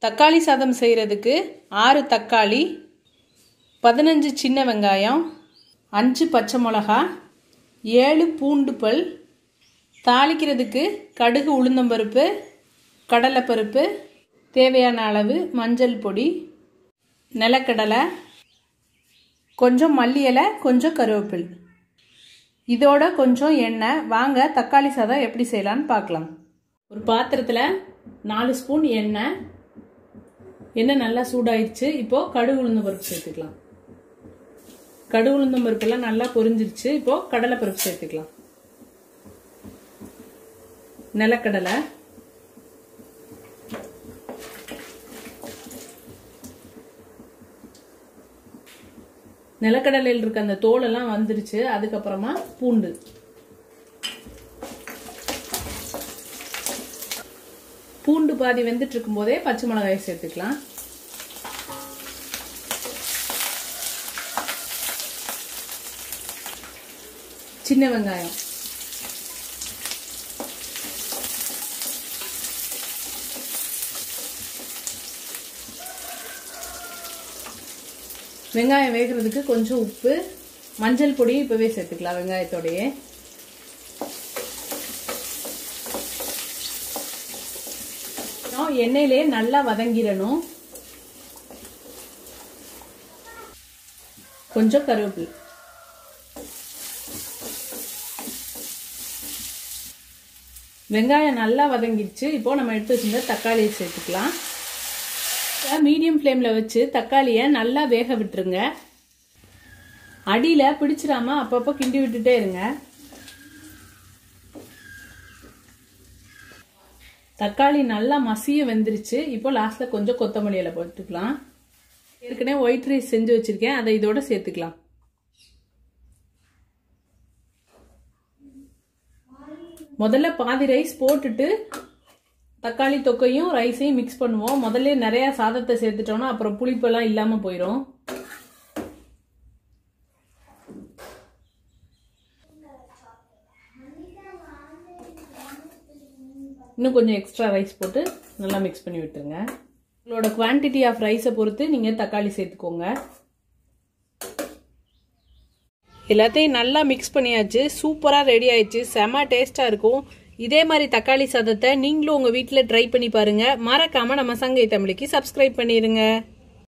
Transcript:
தக்காளி சாதம் செய்கிறதுக்கு ஆறு தக்காளி பதினஞ்சு சின்ன வெங்காயம் அஞ்சு பச்சை மிளகா ஏழு பூண்டு பல் தாளிக்கிறதுக்கு கடுகு உளுந்தம்பருப்பு கடலைப்பருப்பு தேவையான அளவு மஞ்சள் பொடி நிலக்கடலை கொஞ்சம் மல்லி இலை கொஞ்சம் கருவேப்பில் இதோட கொஞ்சம் எண்ணெய் வாங்க தக்காளி சாதம் எப்படி செய்யலான்னு பார்க்கலாம் ஒரு பாத்திரத்தில் நாலு ஸ்பூன் எண்ணெய் எண்ணெய் நல்லா சூடாயிடுச்சு இப்போ கடுகு உளுந்த பருப்பு சேர்த்துக்கலாம் கடுகு உளுந்தம் பருப்பெல்லாம் நல்லா பொரிஞ்சிருச்சு இப்போ கடலை பருப்பு சேர்த்துக்கலாம் நிலக்கடலை நிலக்கடலையில் இருக்க அந்த தோலெல்லாம் வந்துருச்சு அதுக்கப்புறமா பூண்டு பூண்டு பாதி வெந்துட்டு இருக்கும் போதே பச்சை மிளகாய் சேர்த்துக்கலாம் சின்ன வெங்காயம் வெங்காயம் வேகிறதுக்கு கொஞ்சம் உப்பு மஞ்சள் பொடி இப்பவே சேர்த்துக்கலாம் வெங்காயத்தோடையே எண்ணெயிலே நல்லா வதங்கிடணும் கொஞ்சம் கருவேப்பிலை வெங்காயம் நல்லா வதங்கிடுச்சு இப்போ நம்ம எடுத்து வச்சிருந்த தக்காளியை சேர்த்துக்கலாம் மீடியம் ஃப்ளேமில் வச்சு தக்காளியை நல்லா வேக விட்டுருங்க அடியில் பிடிச்சிடாம அப்பப்போ கிண்டி விட்டுட்டே இருங்க தக்காளி நல்லா மசிய வெந்துருச்சு இப்போ லாஸ்ட்ல கொஞ்சம் கொத்தமல்லி இலை போட்டுக்கலாம் ஏற்கனவே ஒயிட் ரைஸ் செஞ்சு வச்சிருக்கேன் அதை இதோட சேர்த்துக்கலாம் முதல்ல பாதி ரைஸ் போட்டுட்டு தக்காளி தொக்கையும் ரைஸையும் மிக்ஸ் பண்ணுவோம் முதல்ல நிறைய சாதத்தை சேர்த்துட்டோம்னா அப்புறம் புளிப்பெல்லாம் இல்லாம போயிடும் இன்னும் கொஞ்சம் எக்ஸ்ட்ரா ரைஸ் போட்டு நல்லா மிக்ஸ் பண்ணி விட்டுருங்க உங்களோட குவான்டிட்டி ஆஃப் ரைஸை பொறுத்து நீங்கள் தக்காளி சேர்த்துக்கோங்க எல்லாத்தையும் நல்லா மிக்ஸ் பண்ணியாச்சு சூப்பராக ரெடி ஆயிடுச்சு செம டேஸ்ட்டாக இருக்கும் இதே மாதிரி தக்காளி சாதத்தை நீங்களும் உங்கள் வீட்டில் ட்ரை பண்ணி பாருங்கள் மறக்காமல் நம்ம சங்கை தமிழுக்கு சப்ஸ்கிரைப் பண்ணிடுங்க